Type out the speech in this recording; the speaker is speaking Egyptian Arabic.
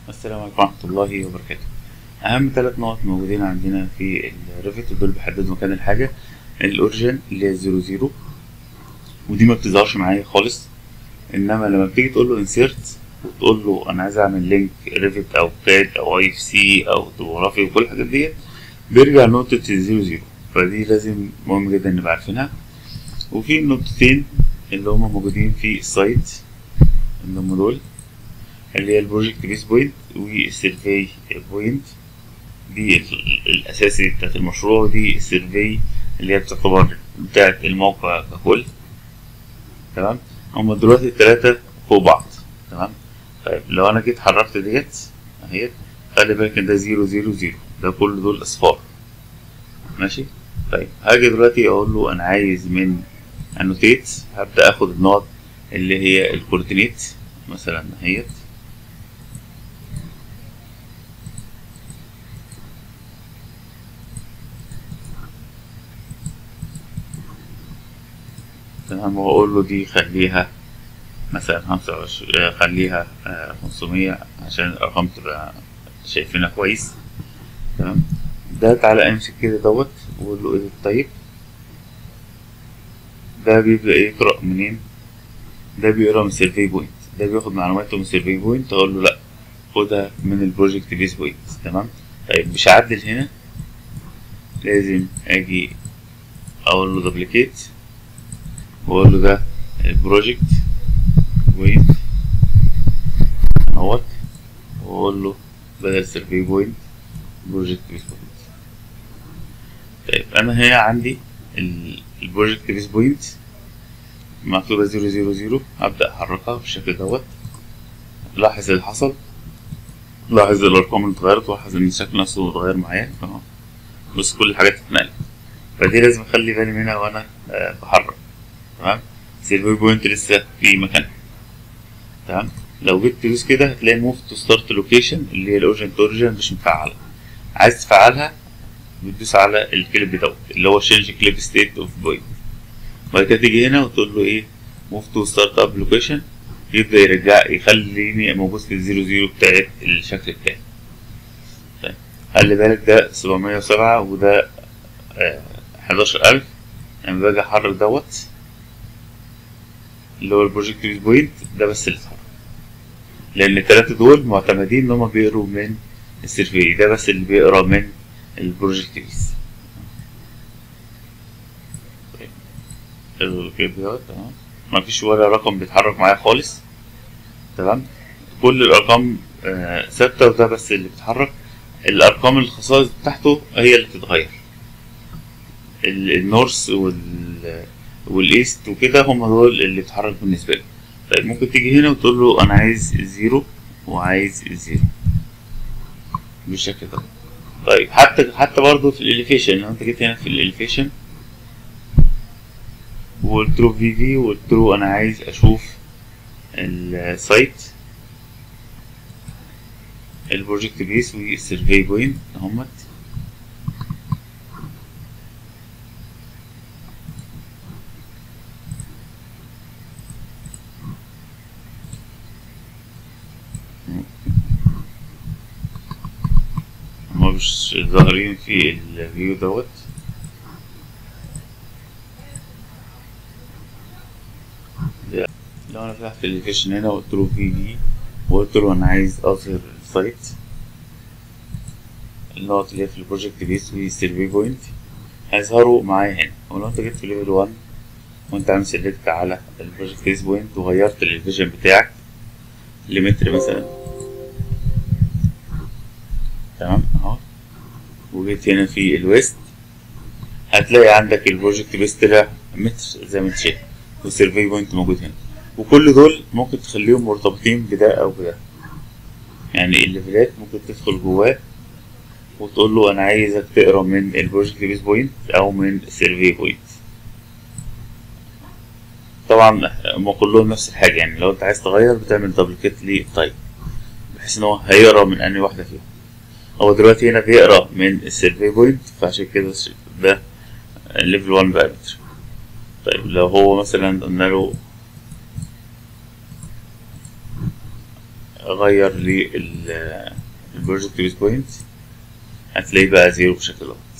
السلام عليكم ورحمة الله وبركاته أهم ثلاث نقط موجودين عندنا في الريفت ودول بيحددوا مكان الحاجة الأوريجين اللي هي زيرو زيرو ودي ما بتظهرش معايا خالص إنما لما بتيجي تقول له انسيرت وتقول له أنا عايز أعمل لينك ريفت أو كاد أو أي اف سي أو توغرافي وكل الحاجات ديت بيرجع لنقطة الزيرو زيرو فدي لازم مهم جدا نبقى عارفينها وفي نقطتين اللي هما موجودين في السايت اللي هما دول اللي هي البروجكت بيس بوينت والسيرفي بوينت دي ال- الأساسي بتاعت المشروع ودي السيرفي اللي هي بتعتبر بتاعت الموقع ككل تمام هما دلوقتي التلاتة فوق بعض تمام طيب لو أنا جيت حركت ديت أهيت خلي بالك إن ده زيرو زيرو زيرو ده كل دول أصفار ماشي طيب هاجي دلوقتي أقول له أنا عايز من انوتيت هبدأ آخد النقط اللي هي الكوردينيت مثلا اهيت تمام واقول له دي خليها مثلا خمسة وعشرين خليها خمسمية عشان الارقام تبقى شايفينها كويس تمام ده تعالى امسك كده دوت وقول له ايه طيب ده بيبدأ يقرأ منين ده بيقرا من سيرفي بوينت ده بياخد معلوماته من سيرفي بوينت اقول له لا خدها من البروجكت بيس بوينت تمام طيب مش هعدل هنا لازم اجي اقول له دوبليكيت واقول له ده البروجكت بوينت اهوت واقول له بدل سيرفي بوينت بروجكت بيس بوينت طيب انا هنا عندي البروجكت بيس بوينت مكتوبة زيرو زيرو زيرو هبدأ أحركها بالشكل دوت لاحظ اللي حصل لاحظ الأرقام اللي اتغيرت ولاحظ إن الشكل نفسه اتغير معايا بص كل الحاجات اتنقلت فدي لازم أخلي بالي منها وأنا آه بحرك تمام سيرفي بوينت لسه في مكانها تمام لو جيت تدوس كده هتلاقي موف تو ستارت لوكيشن اللي هي الأوريجن تو أوريجن مش مفعلة عايز تفعلها بتدوس على الكليب دوت اللي هو change clip state of point بعد كده تيجي هنا وتقول له ايه موف تو ستارت اب لوكيشن يبدا يرجع يخليني موجود في الزيرو زيرو بتاعت الشكل بتاعي طيب خلي بالك ده سبعمية وسبعة وده حداشر ألف لما باجي أحرك دوت اللي هو البروجكت بيس بوينت ده بس اللي اتحرك لأن التلاتة دول معتمدين إن هما بيقروا من السيرفي ده بس اللي بيقرا من البروجكت بيس الكيب دوت تمام مفيش ولا رقم بيتحرك معايا خالص تمام كل الارقام آه ثابته وده بس اللي بيتحرك الارقام الخصائص بتاعته هي اللي بتتغير النورث وال والايست وكده هم دول اللي بيتحرك بالنسبه لي طيب ممكن تيجي هنا وتقول له انا عايز زيرو وعايز زيرو بالشكل ده طيب حتى حتى برضه في الاليفيشن لو انت جيت هنا في الاليفيشن وقلت له في في وقلت له انا عايز اشوف السايت البروجكت بيس والسيرفي بوينت اهمت هما مش ظاهرين في الفيو دوت لو انا فتحت الفيشن هنا وقلت له في في وقلت له انا عايز اظهر السايت النقط اللي هي في البروجكت بيس والسيرفي بوينت هيظهروا معايا هنا ولو انت جيت في ليفل 1 وانت عامل سيلكت على البروجكت بيس بوينت وغيرت الفيجن بتاعك لمتر مثلا تمام اهو وجيت هنا في الويست هتلاقي عندك البروجكت بيس طلع متر زي ما انت شايف والسيرفي بوينت موجود هنا وكل دول ممكن تخليهم مرتبطين بده او بده يعني الليفلات ممكن تدخل جواه وتقول له انا عايزك تقرا من البروجكت بيس بوينت او من السيرفي بوينت طبعا هم كلهم نفس الحاجه يعني لو انت عايز تغير بتعمل دبليكيت للتايب بحيث ان هو هيقرا من انهي واحده فيهم هو دلوقتي هنا بيقرا من السيرفي بوينت فعشان كده ده ليفل 1 بارامتر طيب لو هو مثلا قلنا له اغير لي البروجكت بيس بوينت هتلاقيه بقى زيرو بالشكل ده